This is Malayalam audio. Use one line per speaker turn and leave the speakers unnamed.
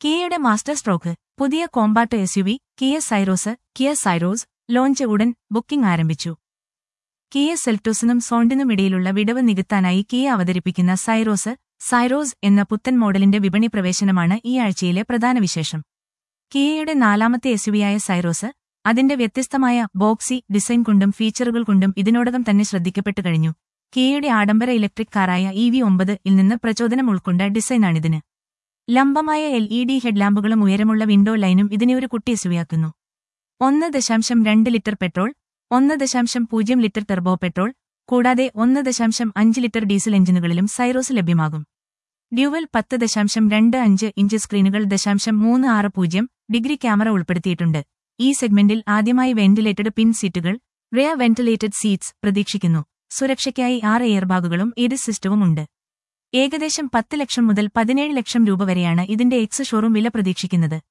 കിയയുടെ മാസ്റ്റർ സ്ട്രോക്ക് പുതിയ compact S U V Kia Syros Kia Syros launch ഉടൻ ബുക്കിംഗ് ആരംഭിച്ചു കിയ സെൽറ്റോസിനും സോണ്ടിനും ഇടയിലുള്ള വിടവ് നികത്താനായി കിയ അവതരിപ്പിക്കുന്ന സൈറോസ് സൈറോസ് എന്ന പുത്തൻ മോഡലിന്റെ വിപണി പ്രവേശനമാണ് ഈ ആഴ്ചയിലെ പ്രധാന വിശേഷം കിയയുടെ നാലാമത്തെ എസ്യുവിയായ സൈറോസ് അതിന്റെ വ്യത്യസ്തമായ ബോക്സി ഡിസൈൻ കൊണ്ടും ഫീച്ചറുകൾ കൊണ്ടും ഇതിനോടകം തന്നെ ശ്രദ്ധിക്കപ്പെട്ടു കഴിഞ്ഞു കിയയുടെ ആഡംബര ഇലക്ട്രിക് കാറായ ഇ വി ഒമ്പത് ഇൽ നിന്ന് പ്രചോദനം ഉൾക്കൊണ്ട ഡിസൈനാണിതിന് ലംബമായ എൽ ഇ ഡി ഹെഡ്ലാമ്പുകളും ഉയരമുള്ള വിൻഡോ ലൈനും ഇതിനെ ഒരു കുട്ടി എസ്യുവിയാക്കുന്നു ഒന്ന് ദശാംശം രണ്ട് ലിറ്റർ പെട്രോൾ ഒന്ന് ദശാംശം പൂജ്യം ലിറ്റർ ടെർബോ പെട്രോൾ കൂടാതെ ഒന്ന് ദശാംശം അഞ്ച് ലിറ്റർ ഡീസൽ എഞ്ചിനുകളിലും സൈറോസ് ലഭ്യമാകും ഡ്യുവൽ പത്ത് ദശാംശം രണ്ട് അഞ്ച് ഇഞ്ച് സ്ക്രീനുകൾ ദശാംശം മൂന്ന് ആറ് പൂജ്യം ഡിഗ്രി ക്യാമറ ഉൾപ്പെടുത്തിയിട്ടുണ്ട് ഈ സെഗ്മെന്റിൽ ആദ്യമായി വെന്റിലേറ്റഡ് പിൻ സീറ്റുകൾ റെയർ വെന്റിലേറ്റഡ് സീറ്റ്സ് പ്രതീക്ഷിക്കുന്നു സുരക്ഷയ്ക്കായി ആറ് എയർബാഗുകളും എയർ സിസ്റ്റവും ഉണ്ട് ഏകദേശം പത്ത് ലക്ഷം മുതൽ പതിനേഴ് ലക്ഷം രൂപ വരെയാണ് ഇതിന്റെ എക്സ് ഷോറൂം വില പ്രതീക്ഷിക്കുന്നത്